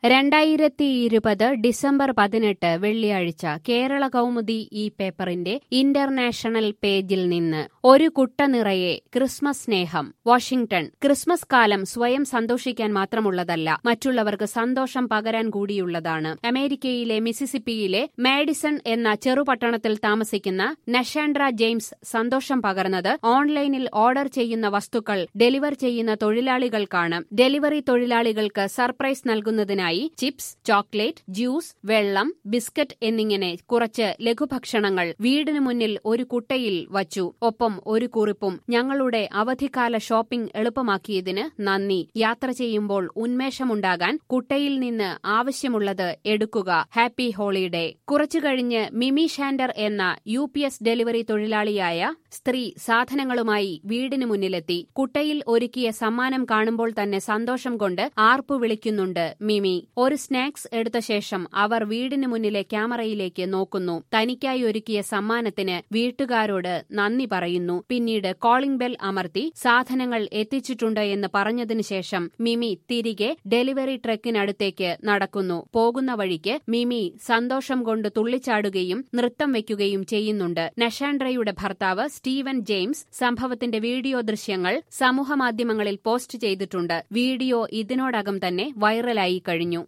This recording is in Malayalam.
രണ്ടായിരത്തി ഇരുപത് ഡിസംബർ പതിനെട്ട് വെള്ളിയാഴ്ച കേരള കൗമുദി ഈ പേപ്പറിന്റെ ഇന്റർനാഷണൽ പേജിൽ നിന്ന് ഒരു കുട്ട നിറയെ ക്രിസ്മസ് സ്നേഹം വാഷിംഗ്ടൺ ക്രിസ്മസ് കാലം സ്വയം സന്തോഷിക്കാൻ മാത്രമുള്ളതല്ല മറ്റുള്ളവർക്ക് സന്തോഷം പകരാൻ കൂടിയുള്ളതാണ് അമേരിക്കയിലെ മിസിസിപ്പിയിലെ മാഡിസൺ എന്ന ചെറുപട്ടണത്തിൽ താമസിക്കുന്ന നഷാൻഡ്ര ജെയിംസ് സന്തോഷം പകർന്നത് ഓൺലൈനിൽ ഓർഡർ ചെയ്യുന്ന വസ്തുക്കൾ ഡെലിവർ ചെയ്യുന്ന തൊഴിലാളികൾക്കാണ് ഡെലിവറി തൊഴിലാളികൾക്ക് സർപ്രൈസ് നൽകുന്നതിനായി ചിപ്സ് ചോക്ലേറ്റ് ജ്യൂസ് വെള്ളം ബിസ്ക്കറ്റ് എന്നിങ്ങനെ കുറച്ച് ലഘുഭക്ഷണങ്ങൾ വീടിനു മുന്നിൽ ഒരു കുട്ടയിൽ വച്ചു ഒപ്പം ഒരു കുറിപ്പും ഞങ്ങളുടെ അവധിക്കാല ഷോപ്പിംഗ് എളുപ്പമാക്കിയതിന് നന്ദി യാത്ര ചെയ്യുമ്പോൾ ഉന്മേഷമുണ്ടാകാൻ കുട്ടയിൽ നിന്ന് ആവശ്യമുള്ളത് എടുക്കുക ഹാപ്പി ഹോളിഡേ കുറച്ചു കഴിഞ്ഞ് മിമി ഷാൻഡർ എന്ന യു പി എസ് ഡെലിവറി തൊഴിലാളിയായ സ്ത്രീ സാധനങ്ങളുമായി വീടിനു മുന്നിലെത്തി കുട്ടയിൽ ഒരുക്കിയ സമ്മാനം കാണുമ്പോൾ തന്നെ സന്തോഷം കൊണ്ട് ആർപ്പു വിളിക്കുന്നുണ്ട് മിമി ഒരു സ്നാക്സ് എടുത്ത ശേഷം അവർ വീടിന് മുന്നിലെ ക്യാമറയിലേക്ക് നോക്കുന്നു തനിക്കായി ഒരുക്കിയ സമ്മാനത്തിന് വീട്ടുകാരോട് നന്ദി പറയുന്നു പിന്നീട് കോളിംഗ് ബെൽ അമർത്തി സാധനങ്ങൾ എത്തിച്ചിട്ടുണ്ട് എന്ന് പറഞ്ഞതിനു ശേഷം മിമി തിരികെ ഡെലിവറി ട്രക്കിനടുത്തേക്ക് നടക്കുന്നു പോകുന്ന വഴിക്ക് മിമി സന്തോഷം കൊണ്ട് തുള്ളിച്ചാടുകയും നൃത്തം വെക്കുകയും ചെയ്യുന്നുണ്ട് നഷാൻഡ്രയുടെ ഭർത്താവ് സ്റ്റീവൻ ജെയിംസ് സംഭവത്തിന്റെ വീഡിയോ ദൃശ്യങ്ങൾ സമൂഹമാധ്യമങ്ങളിൽ പോസ്റ്റ് ചെയ്തിട്ടുണ്ട് വീഡിയോ ഇതിനോടകം തന്നെ വൈറലായി കഴിഞ്ഞു